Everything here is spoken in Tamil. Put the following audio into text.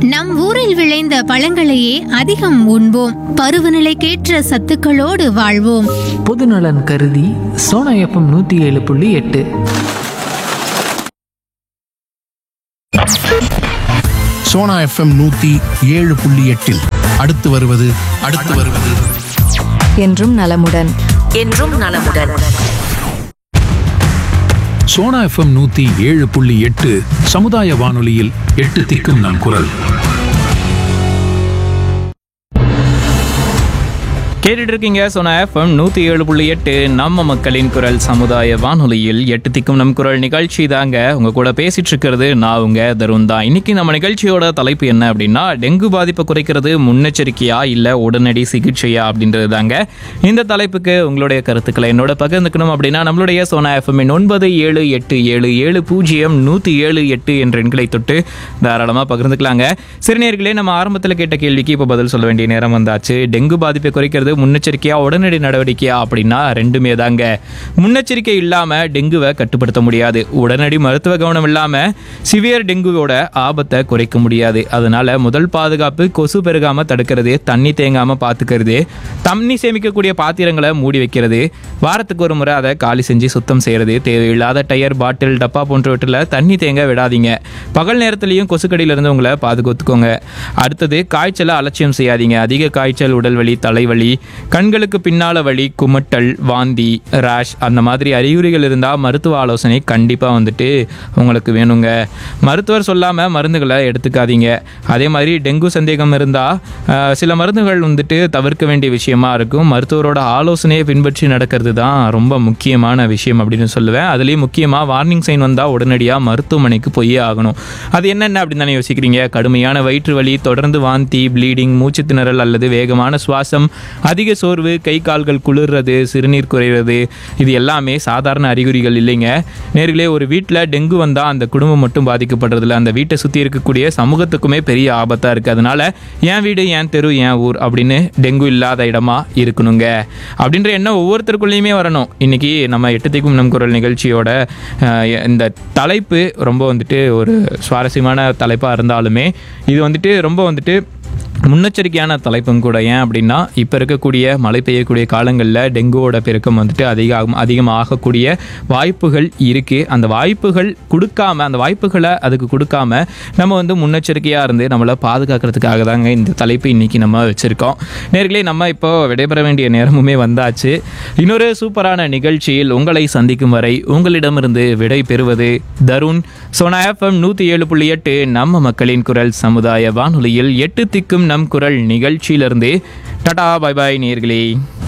நம் ஊரில் விளைந்த பழங்களையே அதிகம் உண்போம் பருவநிலைக்கேற்ற சத்துக்களோடு வாழ்வோம் பொதுநலன் கருதி சோனா எஃப்எம் நூற்றி ஏழு புள்ளி எட்டு சோனா எஃப்எம் நூத்தி ஏழு புள்ளி எட்டில் அடுத்து வருவது அடுத்து வருவது என்றும் நலமுடன் என்றும் நலமுடன் சோனா எஃப்எம் நூத்தி ஏழு புள்ளி எட்டு சமுதாய வானொலியில் எட்டு திக்கும் நம் குரல் கேட்டுட்டு இருக்கீங்க சொன்ன எஃப்எம் நூற்றி ஏழு புள்ளி எட்டு நம்ம மக்களின் குரல் சமுதாய வானொலியில் எட்டு திக்கும் நம் குரல் நிகழ்ச்சி தாங்க உங்க கூட பேசிட்டு இருக்கிறது நான் உங்க தருண் தான் இன்னைக்கு நம்ம நிகழ்ச்சியோட தலைப்பு என்ன அப்படின்னா டெங்கு பாதிப்பை குறைக்கிறது முன்னெச்சரிக்கையா இல்லை உடனடி சிகிச்சையா அப்படின்றது தாங்க இந்த தலைப்புக்கு உங்களுடைய கருத்துக்களை என்னோட பகிர்ந்துக்கணும் அப்படின்னா நம்மளுடைய சோனா எஃப்எம் ஒன்பது ஏழு எட்டு ஏழு ஏழு பூஜ்ஜியம் நூற்றி ஏழு எட்டு என்ற எண்களை தொட்டு தாராளமாக பகிர்ந்துக்கலாங்க சரி நேர்களே நம்ம ஆரம்பத்தில் கேட்ட கேள்விக்கு இப்போ பதில் சொல்ல வேண்டிய நேரம் வந்தாச்சு டெங்கு பாதிப்பை குறைக்கிறது முன்னெச்சரிக்கையா உடனடி நடவடிக்கையா அப்படின்னா ரெண்டுமே தாங்க முன்னெச்சரிக்கை இல்லாம டெங்குவை கட்டுப்படுத்த முடியாது உடனடி மருத்துவ கவனம் இல்லாம சிவியர் டெங்குவோட ஆபத்தை குறைக்க முடியாது அதனால முதல் பாதுகாப்பு கொசு பெருகாம தடுக்கிறது தண்ணி தேங்காம பாத்துக்கிறது தண்ணி சேமிக்கக்கூடிய பாத்திரங்களை மூடி வைக்கிறது வாரத்துக்கு ஒரு முறை அதை காலி செஞ்சு சுத்தம் செய்யறது தேவையில்லாத டயர் பாட்டில் டப்பா போன்றவற்றில் தண்ணி தேங்க விடாதீங்க பகல் நேரத்துலையும் கொசுக்கடியிலிருந்து உங்களை பாதுகாத்துக்கோங்க அடுத்தது காய்ச்சலை அலட்சியம் செய்யாதீங்க அதிக காய்ச்சல் உடல் வலி தலைவலி கண்களுக்கு பின்னால வலி குமட்டல் வாந்தி ரேஷ் அந்த மாதிரி அறிகுறிகள் இருந்தால் மருத்துவ ஆலோசனை கண்டிப்பாக வந்துட்டு உங்களுக்கு வேணுங்க மருத்துவர் சொல்லாமல் மருந்துகளை எடுத்துக்காதீங்க அதே மாதிரி டெங்கு சந்தேகம் இருந்தால் சில மருந்துகள் வந்துட்டு தவிர்க்க வேண்டிய விஷயமா இருக்கும் மருத்துவரோட ஆலோசனையை பின்பற்றி நடக்கிறது தான் ரொம்ப முக்கியமான விஷயம் அப்படின்னு சொல்லுவேன் அதுலேயும் முக்கியமாக வார்னிங் சைன் வந்தால் உடனடியாக மருத்துவமனைக்கு போயே ஆகணும் அது என்னென்ன அப்படின்னு தானே யோசிக்கிறீங்க கடுமையான வயிற்று வலி தொடர்ந்து வாந்தி ப்ளீடிங் மூச்சு திணறல் அல்லது வேகமான சுவாசம் அதிக சோர்வு கை கால்கள் குளிர்றது சிறுநீர் குறையிறது இது எல்லாமே சாதாரண அறிகுறிகள் இல்லைங்க நேர்களே ஒரு வீட்டில் டெங்கு வந்தால் அந்த குடும்பம் மட்டும் பாதிக்கப்படுறதில்ல அந்த வீட்டை சுற்றி இருக்கக்கூடிய சமூகத்துக்குமே பெரிய ஆபத்தாக இருக்குது அதனால என் வீடு என் தெரு என் ஊர் அப்படின்னு டெங்கு இல்லாத இடமா இருக்கணுங்க அப்படின்ற எண்ணம் ஒவ்வொருத்தருக்குள்ளேயுமே வரணும் இன்னைக்கு நம்ம எட்டுத்திக்கும் நம் குரல் நிகழ்ச்சியோட அஹ், இந்த தலைப்பு ரொம்ப வந்துட்டு ஒரு சுவாரஸ்யமான தலைப்பாக இருந்தாலுமே இது வந்துட்டு ரொம்ப வந்துட்டு முன்னெச்சரிக்கையான தலைப்பும் கூட ஏன் அப்படின்னா இப்போ இருக்கக்கூடிய மழை பெய்யக்கூடிய காலங்களில் டெங்குவோட பெருக்கம் வந்துட்டு அதிகம் அதிகமாகக்கூடிய வாய்ப்புகள் இருக்குது அந்த வாய்ப்புகள் கொடுக்காம அந்த வாய்ப்புகளை அதுக்கு கொடுக்காம நம்ம வந்து முன்னெச்சரிக்கையாக இருந்து நம்மளை பாதுகாக்கிறதுக்காக தாங்க இந்த தலைப்பு இன்னைக்கு நம்ம வச்சுருக்கோம் நேர்களே நம்ம இப்போ விடைபெற வேண்டிய நேரமுமே வந்தாச்சு இன்னொரு சூப்பரான நிகழ்ச்சியில் உங்களை சந்திக்கும் வரை உங்களிடமிருந்து விடை பெறுவது தருண் சோனா எஃப்எம் நூற்றி ஏழு புள்ளி எட்டு நம்ம மக்களின் குரல் சமுதாய வானொலியில் எட்டு திக்கும் நம் குரல் நிகழ்ச்சியிலிருந்து டடா பை பாய் நேர்களே